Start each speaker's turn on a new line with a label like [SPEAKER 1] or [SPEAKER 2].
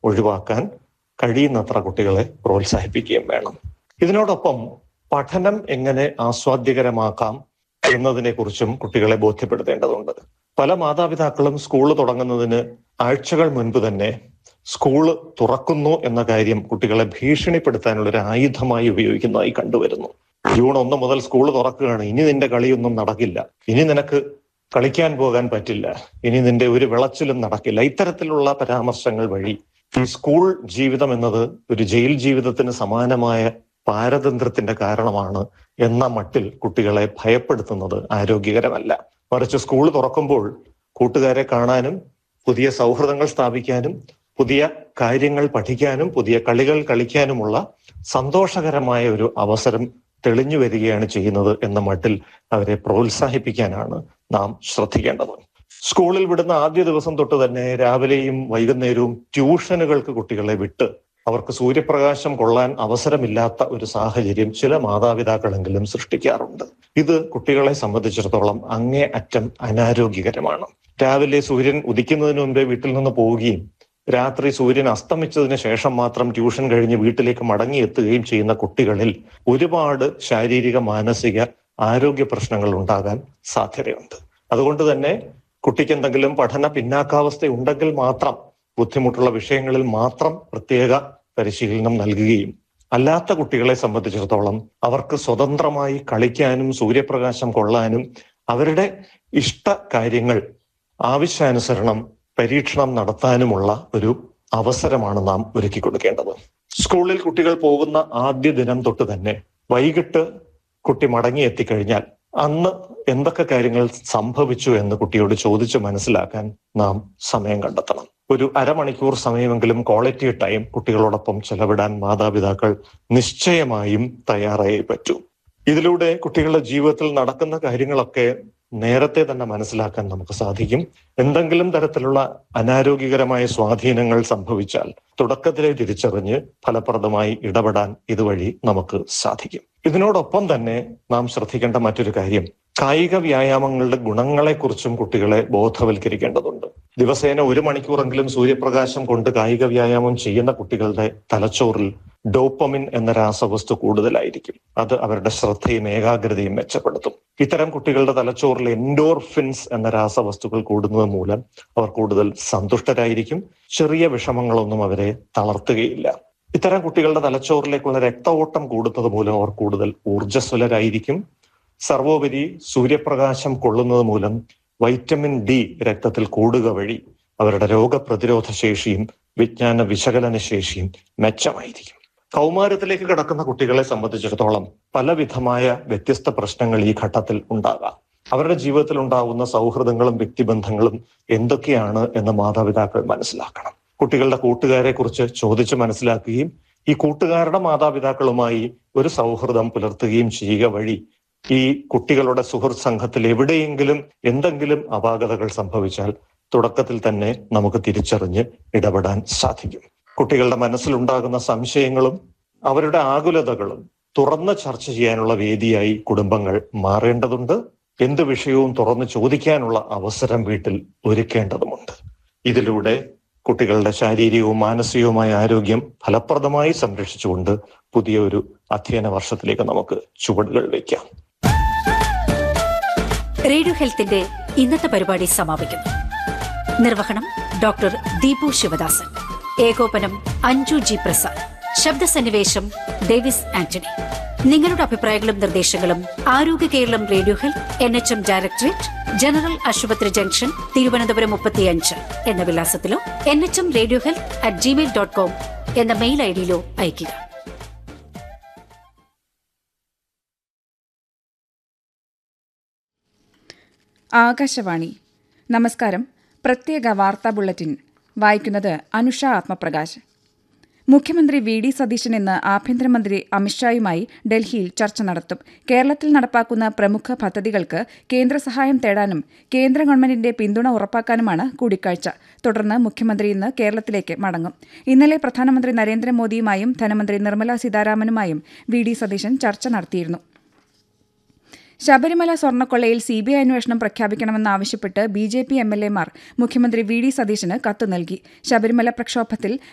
[SPEAKER 1] ഒഴിവാക്കാൻ കഴിയുന്നത്ര കുട്ടികളെ പ്രോത്സാഹിപ്പിക്കുകയും വേണം ഇതിനോടൊപ്പം പഠനം എങ്ങനെ ആസ്വാദ്യകരമാക്കാം എന്നതിനെ കുറിച്ചും കുട്ടികളെ ബോധ്യപ്പെടുത്തേണ്ടതുണ്ട് പല മാതാപിതാക്കളും സ്കൂൾ തുടങ്ങുന്നതിന് ആഴ്ചകൾ മുൻപ് തന്നെ സ്കൂള് തുറക്കുന്നു എന്ന കാര്യം കുട്ടികളെ ഭീഷണിപ്പെടുത്താനുള്ള ഒരു ആയുധമായി ഉപയോഗിക്കുന്നതായി കണ്ടുവരുന്നു ജൂൺ ഒന്ന് മുതൽ സ്കൂൾ തുറക്കുകയാണ് ഇനി നിന്റെ കളിയൊന്നും നടക്കില്ല ഇനി നിനക്ക് കളിക്കാൻ പോകാൻ പറ്റില്ല ഇനി നിന്റെ ഒരു വിളച്ചിലും നടക്കില്ല ഇത്തരത്തിലുള്ള പരാമർശങ്ങൾ വഴി ഈ സ്കൂൾ ജീവിതം എന്നത് ഒരു ജയിൽ ജീവിതത്തിന് സമാനമായ പാരതന്ത്ര്യത്തിന്റെ കാരണമാണ് എന്ന മട്ടിൽ കുട്ടികളെ ഭയപ്പെടുത്തുന്നത് ആരോഗ്യകരമല്ല മറിച്ച് സ്കൂൾ തുറക്കുമ്പോൾ കൂട്ടുകാരെ കാണാനും പുതിയ സൗഹൃദങ്ങൾ സ്ഥാപിക്കാനും പുതിയ കാര്യങ്ങൾ പഠിക്കാനും പുതിയ കളികൾ കളിക്കാനുമുള്ള സന്തോഷകരമായ ഒരു അവസരം തെളിഞ്ഞു വരികയാണ് ചെയ്യുന്നത് എന്ന മട്ടിൽ അവരെ പ്രോത്സാഹിപ്പിക്കാനാണ് നാം ശ്രദ്ധിക്കേണ്ടത് സ്കൂളിൽ വിടുന്ന ആദ്യ ദിവസം തൊട്ട് തന്നെ രാവിലെയും വൈകുന്നേരവും ട്യൂഷനുകൾക്ക് കുട്ടികളെ വിട്ട് അവർക്ക് സൂര്യപ്രകാശം കൊള്ളാൻ അവസരമില്ലാത്ത ഒരു സാഹചര്യം ചില മാതാപിതാക്കളെങ്കിലും സൃഷ്ടിക്കാറുണ്ട് ഇത് കുട്ടികളെ സംബന്ധിച്ചിടത്തോളം അങ്ങേ അറ്റം അനാരോഗ്യകരമാണ് രാവിലെ സൂര്യൻ ഉദിക്കുന്നതിന് മുമ്പേ വീട്ടിൽ നിന്ന് പോവുകയും രാത്രി സൂര്യൻ അസ്തമിച്ചതിന് ശേഷം മാത്രം ട്യൂഷൻ കഴിഞ്ഞ് വീട്ടിലേക്ക് മടങ്ങിയെത്തുകയും ചെയ്യുന്ന കുട്ടികളിൽ ഒരുപാട് ശാരീരിക മാനസിക ആരോഗ്യ പ്രശ്നങ്ങൾ ഉണ്ടാകാൻ സാധ്യതയുണ്ട് അതുകൊണ്ട് തന്നെ കുട്ടിക്ക് എന്തെങ്കിലും പഠന പിന്നാക്കാവസ്ഥ ഉണ്ടെങ്കിൽ മാത്രം ബുദ്ധിമുട്ടുള്ള വിഷയങ്ങളിൽ മാത്രം പ്രത്യേക പരിശീലനം നൽകുകയും അല്ലാത്ത കുട്ടികളെ സംബന്ധിച്ചിടത്തോളം അവർക്ക് സ്വതന്ത്രമായി കളിക്കാനും സൂര്യപ്രകാശം കൊള്ളാനും അവരുടെ ഇഷ്ട കാര്യങ്ങൾ ആവശ്യാനുസരണം പരീക്ഷണം നടത്താനുമുള്ള ഒരു അവസരമാണ് നാം ഒരുക്കി കൊടുക്കേണ്ടത് സ്കൂളിൽ കുട്ടികൾ പോകുന്ന ആദ്യ ദിനം തൊട്ട് തന്നെ വൈകിട്ട് കുട്ടി മടങ്ങി എത്തിക്കഴിഞ്ഞാൽ അന്ന് എന്തൊക്കെ കാര്യങ്ങൾ സംഭവിച്ചു എന്ന് കുട്ടിയോട് ചോദിച്ച് മനസ്സിലാക്കാൻ നാം സമയം കണ്ടെത്തണം ഒരു അരമണിക്കൂർ സമയമെങ്കിലും ക്വാളിറ്റി ടൈം കുട്ടികളോടൊപ്പം ചെലവിടാൻ മാതാപിതാക്കൾ നിശ്ചയമായും തയ്യാറായേ പറ്റൂ ഇതിലൂടെ കുട്ടികളുടെ ജീവിതത്തിൽ നടക്കുന്ന കാര്യങ്ങളൊക്കെ നേരത്തെ തന്നെ മനസ്സിലാക്കാൻ നമുക്ക് സാധിക്കും എന്തെങ്കിലും തരത്തിലുള്ള അനാരോഗ്യകരമായ സ്വാധീനങ്ങൾ സംഭവിച്ചാൽ തുടക്കത്തിലെ തിരിച്ചറിഞ്ഞ് ഫലപ്രദമായി ഇടപെടാൻ ഇതുവഴി നമുക്ക് സാധിക്കും ഇതിനോടൊപ്പം തന്നെ നാം ശ്രദ്ധിക്കേണ്ട മറ്റൊരു കാര്യം കായിക വ്യായാമങ്ങളുടെ ഗുണങ്ങളെക്കുറിച്ചും കുട്ടികളെ ബോധവൽക്കരിക്കേണ്ടതുണ്ട് ദിവസേന ഒരു മണിക്കൂറെങ്കിലും സൂര്യപ്രകാശം കൊണ്ട് കായിക വ്യായാമം ചെയ്യുന്ന കുട്ടികളുടെ തലച്ചോറിൽ ഡോപ്പമിൻ എന്ന രാസവസ്തു കൂടുതലായിരിക്കും അത് അവരുടെ ശ്രദ്ധയും ഏകാഗ്രതയും മെച്ചപ്പെടുത്തും ഇത്തരം കുട്ടികളുടെ തലച്ചോറിൽ എൻഡോർഫിൻസ് എന്ന രാസവസ്തുക്കൾ കൂടുന്നത് മൂലം അവർ കൂടുതൽ സന്തുഷ്ടരായിരിക്കും ചെറിയ വിഷമങ്ങളൊന്നും അവരെ തളർത്തുകയില്ല ഇത്തരം കുട്ടികളുടെ തലച്ചോറിലേക്കുള്ള രക്തഓട്ടം കൂടുന്നത് മൂലം അവർ കൂടുതൽ ഊർജ്ജസ്വലരായിരിക്കും സർവോപരി സൂര്യപ്രകാശം കൊള്ളുന്നത് മൂലം വൈറ്റമിൻ ഡി രക്തത്തിൽ കൂടുക വഴി അവരുടെ രോഗപ്രതിരോധ ശേഷിയും വിജ്ഞാന വിശകലന ശേഷിയും മെച്ചമായിരിക്കും കൗമാരത്തിലേക്ക് കിടക്കുന്ന കുട്ടികളെ സംബന്ധിച്ചിടത്തോളം പലവിധമായ വ്യത്യസ്ത പ്രശ്നങ്ങൾ ഈ ഘട്ടത്തിൽ ഉണ്ടാകാം അവരുടെ ജീവിതത്തിൽ ഉണ്ടാകുന്ന സൗഹൃദങ്ങളും വ്യക്തിബന്ധങ്ങളും എന്തൊക്കെയാണ് എന്ന് മാതാപിതാക്കൾ മനസ്സിലാക്കണം കുട്ടികളുടെ കൂട്ടുകാരെ കുറിച്ച് ചോദിച്ച് മനസ്സിലാക്കുകയും ഈ കൂട്ടുകാരുടെ മാതാപിതാക്കളുമായി ഒരു സൗഹൃദം പുലർത്തുകയും ചെയ്യുക വഴി ഈ കുട്ടികളുടെ സുഹൃത്ത് സംഘത്തിൽ എവിടെയെങ്കിലും എന്തെങ്കിലും അപാകതകൾ സംഭവിച്ചാൽ തുടക്കത്തിൽ തന്നെ നമുക്ക് തിരിച്ചറിഞ്ഞ് ഇടപെടാൻ സാധിക്കും കുട്ടികളുടെ മനസ്സിലുണ്ടാകുന്ന സംശയങ്ങളും അവരുടെ ആകുലതകളും തുറന്ന് ചർച്ച ചെയ്യാനുള്ള വേദിയായി കുടുംബങ്ങൾ മാറേണ്ടതുണ്ട് എന്ത് വിഷയവും തുറന്ന് ചോദിക്കാനുള്ള അവസരം വീട്ടിൽ ഒരുക്കേണ്ടതുമുണ്ട് ഇതിലൂടെ കുട്ടികളുടെ ശാരീരികവും മാനസികവുമായ ആരോഗ്യം ഫലപ്രദമായി സംരക്ഷിച്ചുകൊണ്ട് പുതിയ ഒരു അധ്യയന വർഷത്തിലേക്ക് നമുക്ക് ചുവടുകൾ വയ്ക്കാം
[SPEAKER 2] റേഡിയോ ഹെൽത്തിന്റെ ഇന്നത്തെ പരിപാടി സമാപിക്കുന്നു നിർവഹണം ഡോക്ടർ ദീപു ശിവദാസൻ ഏകോപനം അഞ്ജു ജി പ്രസാദ് ശബ്ദസന്നിവേശം ഡേവിസ് ആന്റണി നിങ്ങളുടെ അഭിപ്രായങ്ങളും നിർദ്ദേശങ്ങളും Arogya Keralam radio health N H M directorate general ആശുപത്രി ജംഗ്ഷൻ തിരുവനന്തപുരം മുപ്പത്തിയഞ്ച് എന്ന വിലാസത്തിലോ N H M radio health at Gmail dot com എന്ന മെയിൽ ഐ ഡിയിലോ അയയ്ക്കുക
[SPEAKER 3] ആകാശവാണി നമസ്കാരം പ്രത്യേക വാർത്താ ബുള്ളറ്റിൻ വായിക്കുന്നത് അനുഷ ആത്മപ്രകാശ് മുഖ്യമന്ത്രി വി ഡി സതീശൻ ഇന്ന് ആഭ്യന്തരമന്ത്രി അമിത്ഷായുമായി ഡൽഹിയിൽ ചർച്ച നടത്തും കേരളത്തിൽ നടപ്പാക്കുന്ന പ്രമുഖ പദ്ധതികൾക്ക് കേന്ദ്ര സഹായം തേടാനും കേന്ദ്ര ഗവൺമെന്റിന്റെ പിന്തുണ ഉറപ്പാക്കാനുമാണ് കൂടിക്കാഴ്ച തുടർന്ന് മുഖ്യമന്ത്രി ഇന്ന് കേരളത്തിലേക്ക് മടങ്ങും ഇന്നലെ പ്രധാനമന്ത്രി നരേന്ദ്രമോദിയുമായും ധനമന്ത്രി നിർമ്മല സീതാരാമനുമായും വി ഡി സതീശൻ ചർച്ച നടത്തിയിരുന്നു ശബരിമല സ്വർണ്ണക്കൊള്ളയിൽ സി ബി ഐ അന്വേഷണം പ്രഖ്യാപിക്കണമെന്നാവശ്യപ്പെട്ട് B J P M L എമാർ മുഖ്യമന്ത്രി വി ഡി സതീശന് കത്ത് നൽകി ശബരിമല പ്രക്ഷോഭത്തിൽ